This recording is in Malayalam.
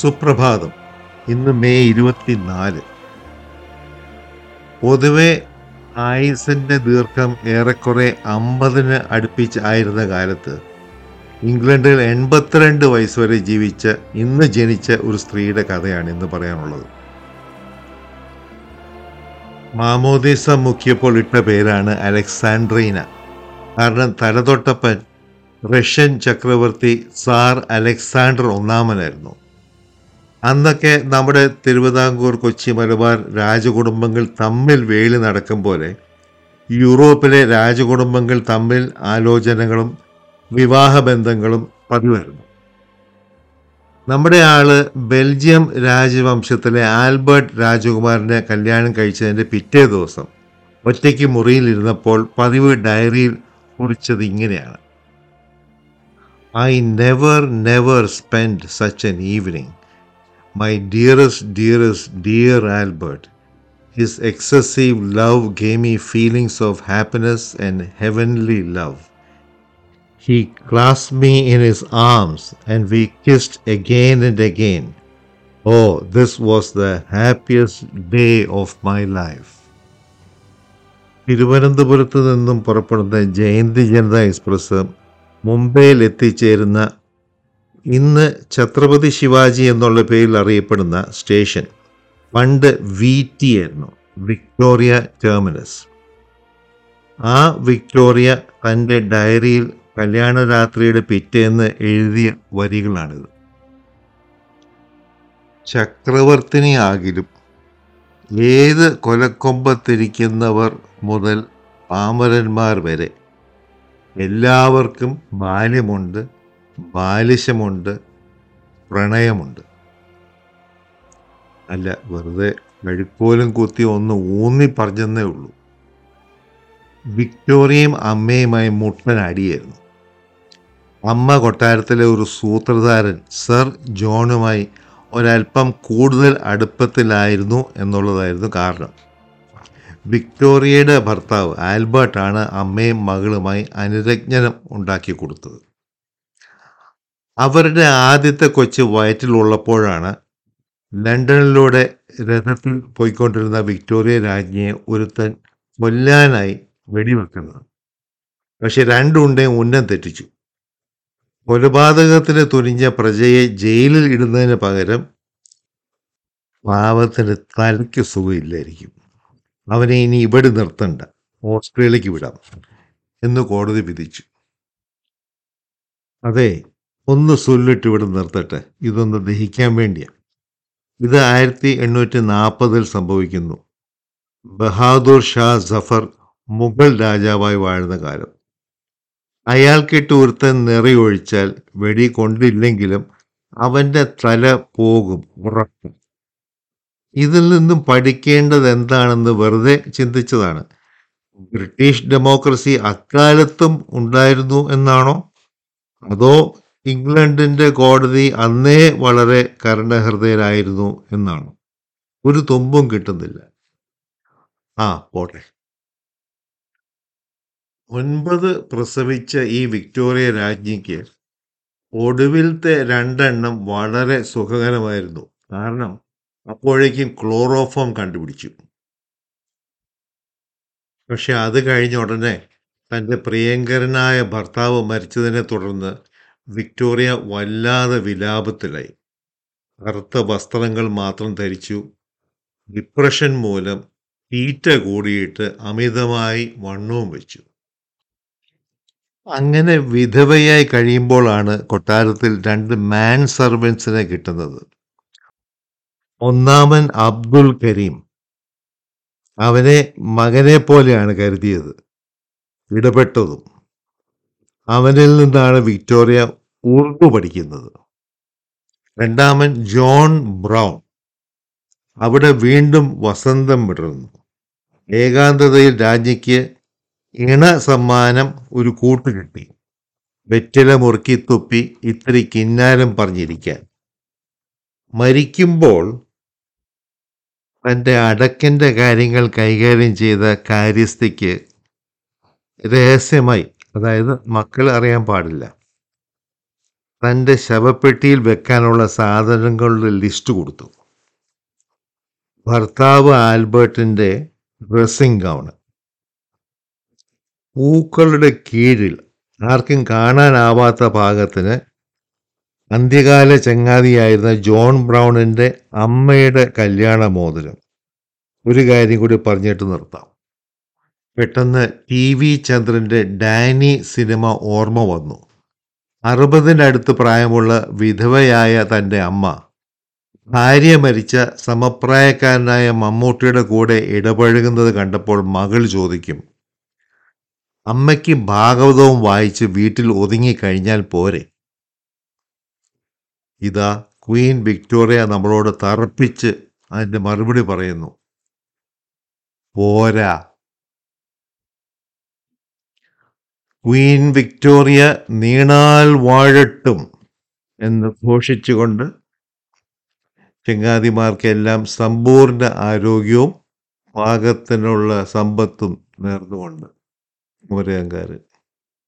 സുപ്രഭാതം ഇന്ന് മെയ് ഇരുപത്തിനാല് പൊതുവെ ആയുസിന്റെ ദീർഘം ഏറെക്കുറെ അമ്പതിന് അടുപ്പിച്ച് ആയിരുന്ന കാലത്ത് ഇംഗ്ലണ്ടിൽ എൺപത്തിരണ്ട് വയസ്സ് വരെ ജീവിച്ച ഇന്ന് ജനിച്ച ഒരു സ്ത്രീയുടെ കഥയാണ് ഇന്ന് പറയാനുള്ളത് മാമോദീസ മുക്കിയപ്പോൾ ഇട്ട പേരാണ് അലക്സാൻഡ്രീന കാരണം തലതൊട്ടപ്പൻ റഷ്യൻ ചക്രവർത്തി സാർ അലക്സാണ്ടർ ഒന്നാമനായിരുന്നു അന്നൊക്കെ നമ്മുടെ തിരുവിതാംകൂർ കൊച്ചി മലബാർ രാജകുടുംബങ്ങൾ തമ്മിൽ വേലി നടക്കും പോലെ യൂറോപ്പിലെ രാജകുടുംബങ്ങൾ തമ്മിൽ ആലോചനകളും വിവാഹബന്ധങ്ങളും പതിവായിരുന്നു നമ്മുടെ ആള് ബെൽജിയം രാജവംശത്തിലെ ആൽബർട്ട് രാജകുമാരനെ കല്യാണം കഴിച്ചതിൻ്റെ പിറ്റേ ദിവസം ഒറ്റയ്ക്ക് മുറിയിലിരുന്നപ്പോൾ പതിവ് ഡയറിയിൽ കുറിച്ചത് ഇങ്ങനെയാണ് I never never spend such an evening my dearest dearest dear Albert his excessive love gave me feelings of happiness and heavenly love He clasped me in his arms and we kissed again and again. Oh, this was the happiest day of my life. തിരുവനന്തപുരത്ത് നിന്നും പുറപ്പെടുന്ന ജയന്തി ജനത എക്സ്പ്രസ് മുംബൈയിൽ എത്തിച്ചേരുന്ന ഇന്ന് ഛത്രപതി ശിവാജി എന്നുള്ള പേരിൽ അറിയപ്പെടുന്ന സ്റ്റേഷൻ പണ്ട് വി ടി ആയിരുന്നു വിക്ടോറിയ ടെർമിനസ് ആ വിക്ടോറിയ തൻ്റെ ഡയറിയിൽ കല്യാണ രാത്രിയുടെ പിറ്റേന്ന് എഴുതിയ വരികളാണിത് ചക്രവർത്തിനിയാകിലും ഏത് കൊലക്കൊമ്പത്തിരിക്കുന്നവർ മുതൽ പാമരന്മാർ വരെ എല്ലാവർക്കും ബാല്യമുണ്ട് ബാലിശമുണ്ട് പ്രണയമുണ്ട് അല്ല വെറുതെ വഴിക്കോലും കുത്തി ഒന്ന് ഊന്നി പറഞ്ഞെന്നേ ഉള്ളൂ വിക്ടോറിയയും അമ്മയുമായി മുട്ടൻ അടിയായിരുന്നു അമ്മ കൊട്ടാരത്തിലെ ഒരു സൂത്രധാരൻ സർ ജോണുമായി ഒരല്പം കൂടുതൽ അടുപ്പത്തിലായിരുന്നു എന്നുള്ളതായിരുന്നു കാരണം വിക്ടോറിയയുടെ ഭർത്താവ് ആൽബർട്ടാണ് അമ്മയും മകളുമായി അനുരജ്ഞനം ഉണ്ടാക്കി കൊടുത്തത് അവരുടെ ആദ്യത്തെ കൊച്ച് വയറ്റിലുള്ളപ്പോഴാണ് ലണ്ടനിലൂടെ രഥത്തിൽ പോയിക്കൊണ്ടിരുന്ന വിക്ടോറിയ രാജ്ഞിയെ ഒരുത്തൻ കൊല്ലാനായി വെടിവെക്കുന്നത് പക്ഷെ രണ്ടുണ്ടേയും ഉന്നം തെറ്റിച്ചു കൊലപാതകത്തിന് തുനിഞ്ഞ പ്രജയെ ജയിലിൽ ഇടുന്നതിന് പകരം പാവത്തിന് തലയ്ക്ക് സുഖമില്ലായിരിക്കും അവനെ ഇനി ഇവിടെ നിർത്തണ്ട ഓസ്ട്രേലിയക്ക് വിടാം എന്ന് കോടതി വിധിച്ചു അതെ ഒന്ന് സുല്ലിട്ട് ഇവിടെ നിർത്തട്ടെ ഇതൊന്ന് ദഹിക്കാൻ വേണ്ടിയാണ് ഇത് ആയിരത്തി എണ്ണൂറ്റി നാൽപ്പതിൽ സംഭവിക്കുന്നു ബഹാദൂർ ഷാ സഫർ മുഗൾ രാജാവായി വാഴുന്ന കാലം അയാൾക്കിട്ട് ഒരുത്തൻ നിറയൊഴിച്ചാൽ വെടി കൊണ്ടില്ലെങ്കിലും അവന്റെ തല പോകും ഉറപ്പ് ഇതിൽ നിന്നും പഠിക്കേണ്ടത് എന്താണെന്ന് വെറുതെ ചിന്തിച്ചതാണ് ബ്രിട്ടീഷ് ഡെമോക്രസി അക്കാലത്തും ഉണ്ടായിരുന്നു എന്നാണോ അതോ ഇംഗ്ലണ്ടിന്റെ കോടതി അന്നേ വളരെ കരുണഹൃദയരായിരുന്നു എന്നാണോ ഒരു തുമ്പും കിട്ടുന്നില്ല ആ പോട്ടെ ഒൻപത് പ്രസവിച്ച ഈ വിക്ടോറിയ രാജ്ഞിക്ക് ഒടുവിലത്തെ രണ്ടെണ്ണം വളരെ സുഖകരമായിരുന്നു കാരണം അപ്പോഴേക്കും ക്ലോറോഫോം കണ്ടുപിടിച്ചു പക്ഷെ അത് കഴിഞ്ഞ ഉടനെ തൻ്റെ പ്രിയങ്കരനായ ഭർത്താവ് മരിച്ചതിനെ തുടർന്ന് വിക്ടോറിയ വല്ലാതെ വിലാപത്തിലായി കറുത്ത വസ്ത്രങ്ങൾ മാത്രം ധരിച്ചു ഡിപ്രഷൻ മൂലം തീറ്റ കൂടിയിട്ട് അമിതമായി വണ്ണവും വെച്ചു അങ്ങനെ വിധവയായി കഴിയുമ്പോഴാണ് കൊട്ടാരത്തിൽ രണ്ട് മാൻ സർവൻസിനെ കിട്ടുന്നത് ഒന്നാമൻ അബ്ദുൽ കരീം അവനെ മകനെ പോലെയാണ് കരുതിയത് ഇടപെട്ടതും അവനിൽ നിന്നാണ് വിക്ടോറിയ ഉറുദു പഠിക്കുന്നത് രണ്ടാമൻ ജോൺ ബ്രൗൺ അവിടെ വീണ്ടും വസന്തം വിടർന്നു ഏകാന്തതയിൽ രാജ്ഞിക്ക് ഇണ സമ്മാനം ഒരു കൂട്ട് കിട്ടി വെറ്റില മുറുക്കി തുപ്പി ഇത്തിരി കിന്നാരം പറഞ്ഞിരിക്കാൻ മരിക്കുമ്പോൾ തൻ്റെ അടക്കിൻ്റെ കാര്യങ്ങൾ കൈകാര്യം ചെയ്ത കാര്യസ്ഥയ്ക്ക് രഹസ്യമായി അതായത് മക്കൾ അറിയാൻ പാടില്ല തൻ്റെ ശവപ്പെട്ടിയിൽ വെക്കാനുള്ള സാധനങ്ങളുടെ ലിസ്റ്റ് കൊടുത്തു ഭർത്താവ് ആൽബർട്ടിൻ്റെ ഡ്രസ്സിംഗ് ഗൗണ് പൂക്കളുടെ കീഴിൽ ആർക്കും കാണാനാവാത്ത പാകത്തിന് അന്ത്യകാല ചങ്ങാതിയായിരുന്ന ജോൺ ബ്രൗണിൻ്റെ അമ്മയുടെ കല്യാണ മോതിരം ഒരു കാര്യം കൂടി പറഞ്ഞിട്ട് നിർത്താം പെട്ടെന്ന് ടി വി ചന്ദ്രൻ്റെ ഡാനി സിനിമ ഓർമ്മ വന്നു അറുപതിനടുത്ത് പ്രായമുള്ള വിധവയായ തൻ്റെ അമ്മ ഭാര്യ മരിച്ച സമപ്രായക്കാരനായ മമ്മൂട്ടിയുടെ കൂടെ ഇടപഴകുന്നത് കണ്ടപ്പോൾ മകൾ ചോദിക്കും അമ്മയ്ക്ക് ഭാഗവതവും വായിച്ച് വീട്ടിൽ ഒതുങ്ങിക്കഴിഞ്ഞാൽ പോരെ ഇതാ ക്വീൻ വിക്ടോറിയ നമ്മളോട് തറപ്പിച്ച് അതിൻ്റെ മറുപടി പറയുന്നു പോരാ ക്വീൻ വിക്ടോറിയ നീണാൽ വാഴട്ടും എന്ന് ഘോഷിച്ചുകൊണ്ട് ചങ്ങാതിമാർക്കെല്ലാം സമ്പൂർണ്ണ ആരോഗ്യവും പാകത്തിനുള്ള സമ്പത്തും നേർന്നുകൊണ്ട് മോരയങ്കാരൻ